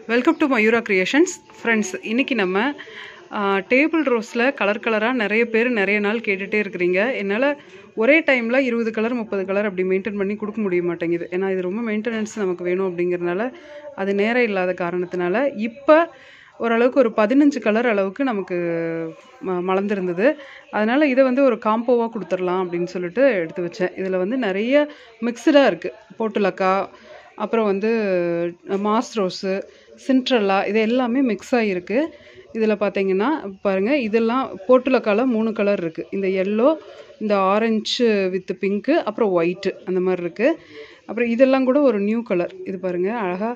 welcome to Mayura creations friends இன்றைக்கி நம்ம table ரோஸில் colour கலராக நிறைய பேர் நிறைய நாள் கேட்டுகிட்டே இருக்கிறீங்க என்னால் ஒரே டைமில் இருபது கலர் முப்பது கலர் அப்படி மெயின்டைன் பண்ணி கொடுக்க முடிய மாட்டேங்குது ஏன்னா இது ரொம்ப மெயின்டெனன்ஸ் நமக்கு வேணும் அப்படிங்கிறனால அது நேரம் இல்லாத காரணத்தினால இப்போ ஓரளவுக்கு ஒரு பதினஞ்சு கலர் அளவுக்கு நமக்கு ம மலர்ந்துருந்தது அதனால் இதை வந்து ஒரு காம்போவாக கொடுத்துடலாம் அப்படின்னு சொல்லிட்டு எடுத்து வச்சேன் இதில் வந்து நிறைய மிக்சடாக இருக்குது போட்டுலக்கா அப்புறம் வந்து மாஸ் ரோஸு சின்ட்ரல்லா இது எல்லாமே மிக்ஸ் ஆகிருக்கு இதில் பார்த்தீங்கன்னா பாருங்கள் இதெல்லாம் போட்டுலக்கால மூணு கலர் இருக்குது இந்த எல்லோ இந்த ஆரஞ்சு வித் பிங்க்கு அப்புறம் ஒயிட்டு அந்த மாதிரி இருக்குது அப்புறம் இதெல்லாம் கூட ஒரு நியூ கலர் இது பாருங்கள் அழகாக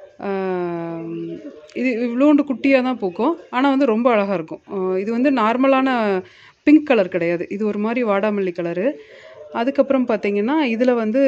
இது இவ்வளோண்டு குட்டியாக தான் பூக்கும் ஆனால் வந்து ரொம்ப அழகாக இருக்கும் ஆஹ் இது வந்து நார்மலான பிங்க் கலர் கிடையாது இது ஒரு மாதிரி வாடாமல்லி கலரு அதுக்கப்புறம் பார்த்தீங்கன்னா இதில் வந்து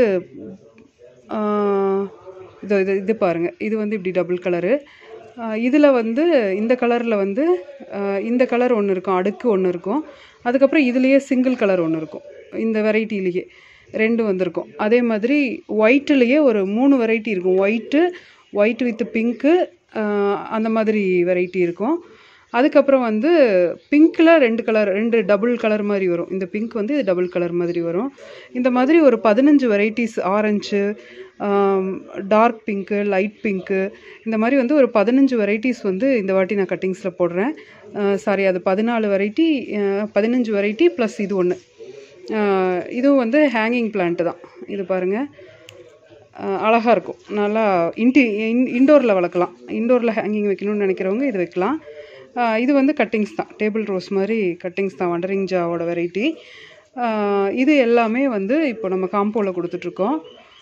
ஆஹ் இது இது இது பாருங்கள் இது வந்து இப்படி டபுள் கலரு இதில் வந்து இந்த கலரில் வந்து ஆஹ் இந்த கலர் ஒன்று இருக்கும் அடுக்கு ஒன்று இருக்கும் அதுக்கப்புறம் இதுலேயே சிங்கிள் கலர் ஒன்று இருக்கும் இந்த வெரைட்டிலேயே ரெண்டு வந்திருக்கும் அதே மாதிரி ஒயிட்டுலேயே ஒரு மூணு வெரைட்டி இருக்கும் ஒயிட்டு ஒயிட் வித் பிங்க்கு அந்த மாதிரி வெரைட்டி இருக்கும் அதுக்கப்புறம் வந்து பிங்க்கில் ரெண்டு கலர் ரெண்டு டபுள் கலர் மாதிரி வரும் இந்த பிங்க் வந்து இது டபுள் கலர் மாதிரி வரும் இந்த மாதிரி ஒரு பதினஞ்சு varieties orange dark pink light pink இந்த மாதிரி வந்து ஒரு பதினஞ்சு வெரைட்டிஸ் வந்து இந்த வாட்டி நான் கட்டிங்ஸில் போடுறேன் சாரி அது பதினாலு வெரைட்டி பதினஞ்சு வெரைட்டி ப்ளஸ் இது ஒன்று இதுவும் வந்து ஹேங்கிங் பிளான்ட்டு தான் இது பாருங்கள் அழகாக இருக்கும் நல்லா இன்டி இன் இன்டோரில் வளர்க்கலாம் இன்டோரில் ஹேங்கிங் வைக்கணும்னு நினைக்கிறவங்க இது வைக்கலாம் ஆஹ் இது வந்து கட்டிங்ஸ் தான் டேபிள் ரோஸ் மாதிரி கட்டிங்ஸ் தான் வண்டரிங் ஜாவோட வெரைட்டி இது எல்லாமே வந்து இப்போ நம்ம காம்போவில் கொடுத்துட்ருக்கோம்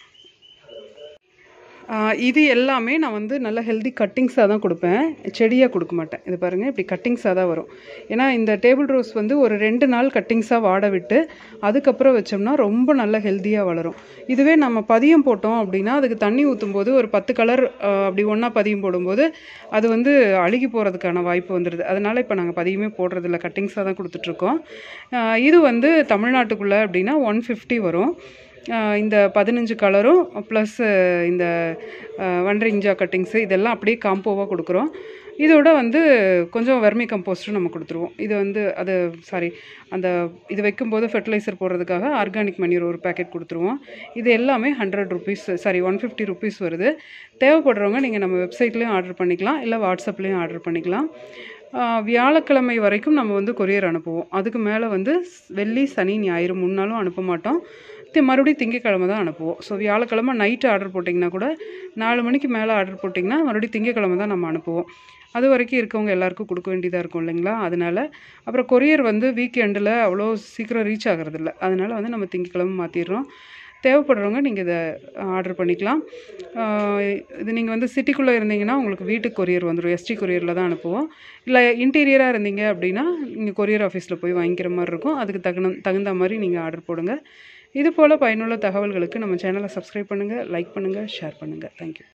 ஆஹ் இது எல்லாமே நான் வந்து நல்ல ஹெல்தி கட்டிங்ஸாக தான் கொடுப்பேன் செடியாக கொடுக்க மாட்டேன் இது பாருங்கள் இப்படி கட்டிங்ஸாக தான் வரும் ஏன்னா இந்த டேபிள் ரோஸ் வந்து ஒரு ரெண்டு நாள் கட்டிங்ஸாக வாட விட்டு அதுக்கப்புறம் வச்சோம்னா ரொம்ப நல்ல ஹெல்த்தியாக வளரும் இதுவே நம்ம பதியம் போட்டோம் அப்படின்னா அதுக்கு தண்ணி ஊற்றும் போது ஒரு பத்து கலர் அப்படி ஒன்றா பதியம் போடும்போது அது வந்து அழுகி போகிறதுக்கான வாய்ப்பு வந்துடுது அதனால் இப்போ நாங்கள் பதியமே போடுறதில்ல கட்டிங்ஸாக தான் கொடுத்துட்ருக்கோம் ஆஹ் இது வந்து தமிழ்நாட்டுக்குள்ளே அப்படின்னா ஒன் ஃபிஃப்டி வரும் ஆஹ் இந்த பதினஞ்சு கலரும் ப்ளஸ் இந்த வண்டரிங்ஜா கட்டிங்ஸு இதெல்லாம் அப்படியே காம்போவாக கொடுக்குறோம் இதோட வந்து கொஞ்சம் வெர்மி கம்போஸ்ட்டும் நம்ம கொடுத்துருவோம் இது வந்து அது சாரி அந்த இது வைக்கும்போது ஃபெர்டிலைசர் போடுறதுக்காக ஆர்கானிக் மணியூர் ஒரு பேக்கெட் கொடுத்துருவோம் இது எல்லாமே hundred rupees sorry one fifty rupees வருது தேவைப்படுறவங்க நீங்கள் நம்ம வெப்சைட்லேயும் ஆர்டர் பண்ணிக்கலாம் இல்லை வாட்ஸ்அப்லேயும் ஆர்டர் பண்ணிக்கலாம் ஆஹ் வியாழக்கிழமை வரைக்கும் நம்ம வந்து கொரியர் அனுப்புவோம் அதுக்கு மேலே வந்து வெள்ளி சனி ஞாயிறு மூணு நாளும் அனுப்ப மாட்டோம் தி மறுபடியும் திங்கக்கிழமை தான் அனுப்புவோம் ஸோ வியாழக்கிழமை நைட்டு ஆர்டர் போட்டிங்கன்னா கூட நாலு மணிக்கு மேலே ஆர்டர் போட்டிங்கன்னா மறுபடியும் திங்கக்கிழமை தான் நம்ம அனுப்புவோம் அது வரைக்கும் இருக்கவங்க எல்லாருக்கும் கொடுக்க வேண்டியதாக இருக்கும் இல்லைங்களா அதனால அப்புறம் கொரியர் வந்து வீக்கெண்டில் அவ்வளோ சீக்கிரம் ரீச் ஆகிறதில்ல அதனால வந்து நம்ம திங்கக்கிழமை மாற்றிடுறோம் தேவைப்படுறவங்க நீங்கள் இதை ஆர்டர் பண்ணிக்கலாம் ஆஹ் இது நீங்கள் வந்து சிட்டிக்குள்ளே இருந்தீங்கன்னா உங்களுக்கு வீட்டுக்கு கொரியர் வந்துடும் எஸ்டி கொரியரில் தான் அனுப்புவோம் இல்லை இன்டீரியராக இருந்தீங்க அப்படின்னா நீங்கள் கொரியர் ஆஃபீஸில் போய் வாங்கிக்கிற மாதிரி இருக்கும் அதுக்கு தகுந்த தகுந்த மாதிரி நீங்கள் ஆர்டர் போடுங்க இது போல் பயனுள்ள தகவல்களுக்கு நம்ம சேனலை சப்ஸ்கிரைப் பண்ணுங்கள் லைக் பண்ணுங்கள் ஷேர் பண்ணுங்கள் தேங்க்யூ